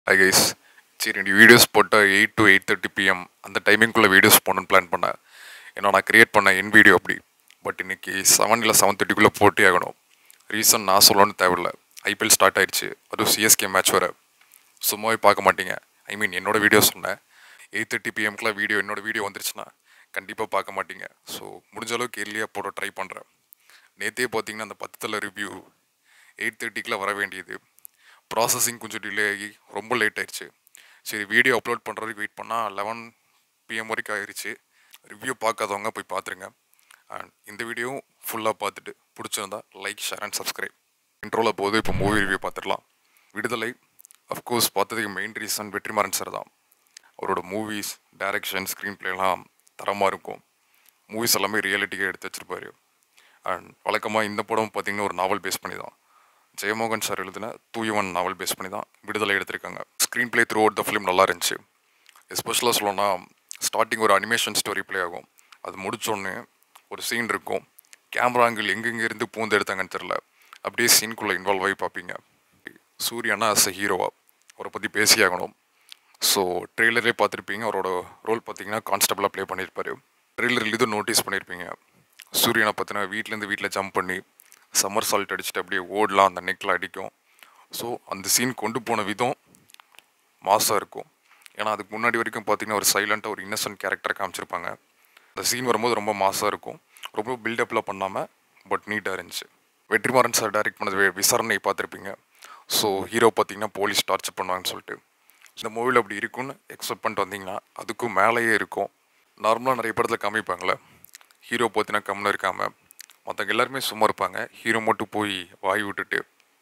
ஐ guys சரி ரெண்டு videos போட்டால் eight to eight thirty PM அந்த டைமிங்குள்ளே வீடியோஸ் போடணும்னு பிளான் பண்ணேன் ஏன்னா நான் கிரியேட் பண்ண என் வீடியோ அப்படி பட் இன்னைக்கு செவன் இல்லை செவன் தேர்ட்டிக்குள்ளே போட்டே ஆகணும் ரீசன் நான் சொல்லணும்னு தேவையில்ல ஐபிஎல் ஸ்டார்ட் ஆயிடுச்சு அதுவும் சிஎஸ்கே மேட்ச் வர சும்மாவே பார்க்க மாட்டீங்க ஐ மீன் என்னோட வீடியோ சொன்னேன் எயிட் தேர்ட்டி பிஎம்க்குலாம் வீடியோ என்னோட வீடியோ வந்துருச்சுன்னா கண்டிப்பாக பார்க்க மாட்டீங்க ஸோ முடிஞ்ச அளவுக்கு எர்லியாக போட ட்ரை பண்ணுறேன் நேற்றே பார்த்தீங்கன்னா அந்த பத்தில் ரிவ்யூ எயிட் தேர்ட்டிக்கெலாம் வர வேண்டியது ப்ராசஸிங் கொஞ்சம் டிலே ஆகி ரொம்ப லேட் ஆயிடுச்சு சரி வீடியோ அப்லோட் பண்ணுறதுக்கு வெயிட் பண்ணால் லெவன் பிஎம் வரைக்கும் ஆயிடுச்சு ரிவ்யூ பார்க்காதவங்க போய் பார்த்துருங்க அண்ட் இந்த வீடியோவும் ஃபுல்லாக பார்த்துட்டு பிடிச்சிருந்தா லைக் ஷேர் அண்ட் சப்ஸ்கிரைப் இன்ட்ரோவில் போது இப்போ மூவி ரிவ்யூ பார்த்துடலாம் விடுதலை அஃப்கோர்ஸ் பார்த்ததுக்கு மெயின் ரீசன் வெற்றிமாறன் சார் தான் அவரோட மூவிஸ் டைரக்ஷன் ஸ்க்ரீன் பிளேலாம் தரமாக இருக்கும் மூவிஸ் எல்லாமே ரியாலிட்டிக்காக எடுத்து வச்சிருப்பாரு அண்ட் வழக்கமாக இந்த படம் பார்த்தீங்கன்னா ஒரு நாவல் பேஸ் பண்ணி தான் ஜெயமோகன் சார் எழுதின தூயவன் நாவல் பேஸ் பண்ணி தான் விடுதலை எடுத்திருக்காங்க screenplay throughout the film நல்லா இருந்துச்சு எஸ்பெஷலாக சொல்லணும்னா ஸ்டார்டிங் ஒரு அனிமேஷன் ஸ்டோரி ப்ளே ஆகும் அது முடிச்சோடனே ஒரு சீன் இருக்கும் கேமரா ஆங்கிள் எங்கெங்க இருந்து பூந்து எடுத்தாங்கன்னு தெரில அப்படியே சீனுக்குள்ளே இன்வால்வ் ஆகி பார்ப்பீங்க சூர்யானா அஸ் அ ஹீரோவா அவரை பற்றி பேசியாகணும் ஸோ ட்ரெய்லரே பார்த்துருப்பீங்க அவரோட ரோல் பார்த்தீங்கன்னா கான்ஸ்டபிளாக ப்ளே பண்ணியிருப்பாரு ட்ரெய்லரில் இது நோட்டீஸ் பண்ணியிருப்பீங்க சூரியனை பார்த்தினா வீட்டிலேருந்து வீட்டில் ஜம்ப் பண்ணி சம்மர் சால்ட் அடிச்சுட்டு அப்படியே ஓடலாம் அந்த நெக்கில் அடிக்கும் ஸோ அந்த சீன் கொண்டு போன விதம் மாசாக இருக்கும் ஏன்னா அதுக்கு முன்னாடி வரைக்கும் பார்த்தீங்கன்னா ஒரு சைலண்ட்டாக ஒரு இன்னசென்ட் கேரக்டரை காமிச்சிருப்பாங்க அந்த சீன் வரும்போது ரொம்ப மாசாக இருக்கும் ரொம்ப பில்டப்பில் பண்ணாமல் பட் நீட்டாக இருந்துச்சு வெற்றிமாறன் சார் டைரக்ட் பண்ணது வி- விசாரணை பார்த்துருப்பீங்க ஸோ ஹீரோ பார்த்தீங்கன்னா போலீஸ் டார்ச்சர் பண்ணுவாங்கன்னு சொல்லிட்டு இந்த மூவியில் அப்படி இருக்கும்னு எக்ஸ்பெக்ட் பண்ணிட்டு வந்தீங்கன்னா அதுக்கும் மேலேயே இருக்கும் நார்மலாக நிறைய படத்தில் காமிப்பாங்களே ஹீரோ பார்த்தீங்கன்னா கம்முன்னு இருக்காமல் மற்றவங்க எல்லாருமே சும்மா இருப்பாங்க ஹீரோ மட்டும் போய் வாய் விட்டுட்டு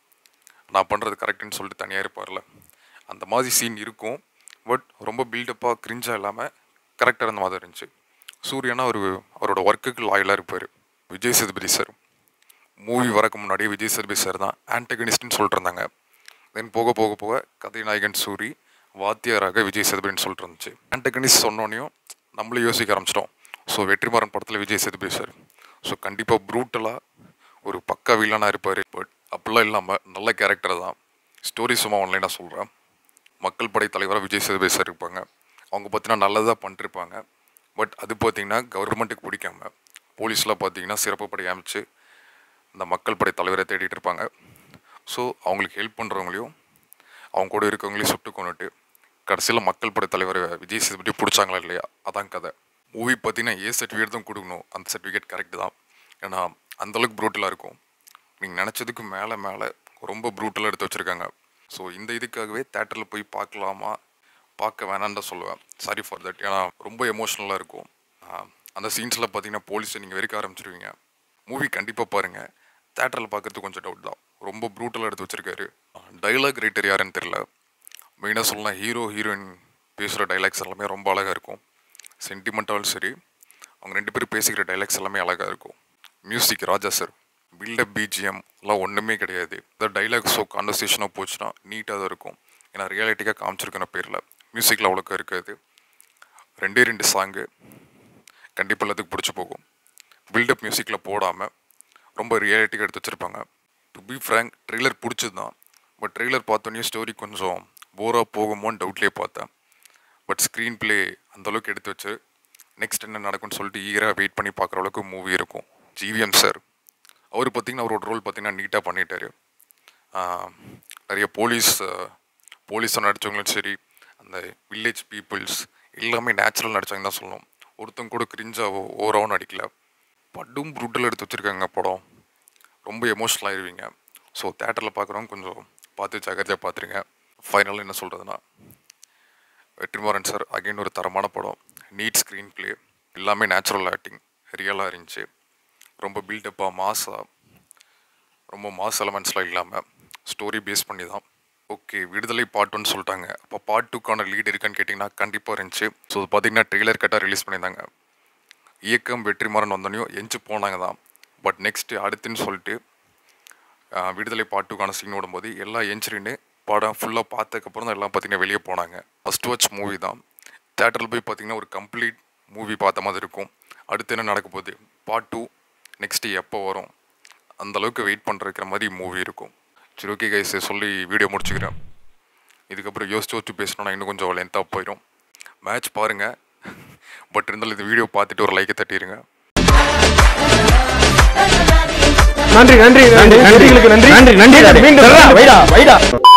நான் பண்ணுறது கரெக்டுன்னு சொல்லிட்டு தனியாக இருப்பார்ல அந்த மாதிரி சீன் இருக்கும் பட் ரொம்ப பில்டப்பாக கிரிஞ்சாக இல்லாமல் கரெக்டாக இருந்த மாதிரி இருந்துச்சு சூர்யானா ஒரு அவரோட ஒர்க்குக்கு லாயலாக இருப்பார் விஜய் சேதுபதி சார் மூவி வரக்கு முன்னாடியே விஜய் சேதுபதி சார் தான் ஆன்டகனிஸ்ட்னு சொல்லிட்டு இருந்தாங்க தென் போக போக போக கதைநாயகன் சூரி வாத்தியாராக விஜய் சேதுபதினு சொல்லிட்டு இருந்துச்சு ஆன்டகனிஸ்ட் சொன்னோனையும் நம்மளே யோசிக்க ஆரம்பிச்சிட்டோம் ஸோ வெற்றிமாறன் படத்தில் விஜய் சேதுபதி சார் ஸோ கண்டிப்பாக ப்ரூட்டலாக ஒரு பக்கா வில்லனாக இருப்பார் பட் அப்படிலாம் இல்லாமல் நல்ல கேரக்டர் தான் ஸ்டோரி சும்மா ஆன்லைனாக சொல்கிறேன் மக்கள் படை தலைவராக விஜய் சேதுபதி சார் இருப்பாங்க அவங்க பார்த்தீங்கன்னா நல்லதாக பண்ணிருப்பாங்க பட் அது பார்த்தீங்கன்னா கவர்மெண்ட்டுக்கு பிடிக்காம போலீஸ்லாம் பார்த்தீங்கன்னா சிறப்பு படை அமைச்சு இந்த மக்கள் படை தலைவரை தேடிட்டு இருப்பாங்க ஸோ அவங்களுக்கு ஹெல்ப் பண்ணுறவங்களையும் அவங்க கூட இருக்கவங்களையும் சுட்டு கொண்டுட்டு கடைசியில் மக்கள் படை தலைவர் விஜய் சேதுபதி பிடிச்சாங்களா இல்லையா அதான் கதை மூவி பார்த்தீங்கன்னா ஏ சர்டிஃபிகேட் தான் கொடுக்கணும் அந்த சர்டிஃபிகேட் கரெக்ட் தான் ஏன்னா அந்தளவுக்கு ப்ரூட்டலாக இருக்கும் நீங்கள் நினச்சதுக்கு மேலே மேலே ரொம்ப ப்ரூட்டலாக எடுத்து வச்சுருக்காங்க ஸோ இந்த இதுக்காகவே தேட்டரில் போய் பார்க்கலாமா பார்க்க வேணான்னு தான் சொல்லுவேன் சாரி ஃபார் தட் ஏன்னா ரொம்ப எமோஷ்னலாக இருக்கும் ஆஹ் அந்த சீன்ஸில் பார்த்தீங்கன்னா போலீஸை நீங்கள் வெறுக்க ஆரம்பிச்சிருவீங்க மூவி கண்டிப்பாக பாருங்கள் தேட்டரில் பார்க்கறதுக்கு கொஞ்சம் டவுட் தான் ரொம்ப ப்ரூட்டலாக எடுத்து வச்சிருக்காரு டைலாக் ரைட்டர் யாருன்னு தெரில மெயினாக சொல்லலாம் ஹீரோ ஹீரோயின் பேசுகிற டைலாக்ஸ் எல்லாமே ரொம்ப அழகாக இருக்கும் சென்டிமெண்ட்டாலும் சரி அவங்க ரெண்டு பேரும் பேசிக்கிற டைலாக்ஸ் எல்லாமே அழகாக இருக்கும் music Raja sir buildup BGM எல்லாம் ஒன்றுமே கிடையாது இந்த டைலாக்ஸோ கான்வர்சேஷனோ போச்சுன்னா நீட்டாக தான் இருக்கும் ஏன்னா ரியாலிட்டிக்காக காமிச்சிருக்கிற பேரில் மியூசிக்கில் அவ்வளோக்கா இருக்காது ரெண்டே ரெண்டு சாங்கு கண்டிப்பாக எல்லாத்துக்கும் பிடிச்சி போகும் பில்டப் மியூசிக்கில் போடாமல் ரொம்ப ரியாலிட்டிக்காக எடுத்து வச்சுருப்பாங்க டு பி ஃப்ரேங்க் ட்ரெய்லர் பிடிச்சது தான் பட் ட்ரெய்லர் பார்த்தோன்னே ஸ்டோரி கொஞ்சம் போராக போகுமோன்னு டவுட்லேயே பார்த்தேன் பட் ஸ்க்ரீன் ப்ளே அந்தளவுக்கு எடுத்து வச்சு நெக்ஸ்ட் என்ன நடக்கும்னு சொல்லிட்டு ஈகராக வெயிட் பண்ணி பார்க்குற அளவுக்கு மூவி இருக்கும் ஜிவிஎம் சார் அவர் பார்த்தீங்கன்னா அவரோட ரோல் பார்த்தீங்கன்னா நீட்டாக பண்ணிட்டாரு ஆஹ் நிறைய போலீஸ் போலீஸாக நடித்தவங்களும் சரி அந்த வில்லேஜ் பீப்புள்ஸ் எல்லாமே நேச்சுரல் நடிச்சாங்க தான் சொல்லணும் ஒருத்தங்க கூட கிரிஞ்சாவோ ஓவராகவும் நடிக்கல படும் ப்ரூட்டல் எடுத்து வச்சுருக்காங்க படம் ரொம்ப எமோஷ்னல் ஆயிருவீங்க ஸோ தேட்டரில் பார்க்குறவங்க கொஞ்சம் பார்த்து ஜாக்கிரதையாக பார்த்துருங்க ஃபைனலாக என்ன சொல்கிறதுனா வெற்றிமாறன் சார் அகைன் ஒரு தரமான படம் நீட் ஸ்க்ரீன் ப்ளே எல்லாமே நேச்சுரல் ஆக்டிங் ரியலாக இருந்துச்சு ரொம்ப பில்டப்பாக மாஸாக ரொம்ப மாஸ் எலமெண்ட்ஸ்லாம் இல்லாமல் ஸ்டோரி பேஸ் பண்ணி தான் ஓகே விடுதலை பார்ட் ஒன்னு சொல்லிட்டாங்க அப்போ பார்ட் டூக்கான லீட் இருக்கான்னு கேட்டிங்கன்னா கண்டிப்பாக இருந்துச்சு ஸோ அது பார்த்தீங்கன்னா ட்ரெய்லர் கட்டாக ரிலீஸ் பண்ணியிருந்தாங்க இயக்கம் வெற்றிமாறன் வந்தோடனையும் எஞ்சி போனாங்க தான் பட் நெக்ஸ்ட்டு அடுத்துன்னு சொல்லிட்டு ஆஹ், விடுதலை பார்ட் டூக்கான சீன் ஓடும்போது எல்லா என்ட்ரின்னு படம் ஃபுல்லாக பார்த்ததுக்கப்புறம் தான் எல்லாம் பார்த்தீங்கன்னா வெளியே போனாங்க ஃபஸ்ட் வாட்ச் மூவி தான் தேட்டரில் போய் பார்த்தீங்கன்னா ஒரு கம்ப்ளீட் மூவி பார்த்த மாதிரி இருக்கும் அடுத்து என்ன நடக்க போகுது பார்ட் டூ நெக்ஸ்ட்டு எப்போ வரும் அந்த அளவுக்கு வெயிட் பண்ணுறக்கிற மாதிரி மூவி இருக்கும் சரி ஓகே கைஸ் சொல்லி வீடியோ முடிச்சுக்கிறேன் இதுக்கப்புறம் யோசிச்சு யோசிச்சு பேசணும்னா இன்னும் கொஞ்சம் லென்த்தாக போயிடும் மேட்ச் பாருங்கள் பட் இருந்தாலும் இந்த வீடியோ பார்த்துட்டு ஒரு லைக்கை தட்டிடுங்க நன்றி நன்றி நன்றி நன்றிகளுக்கு நன்றி நன்றி நன்றி மீண்டும் வைடா வைடா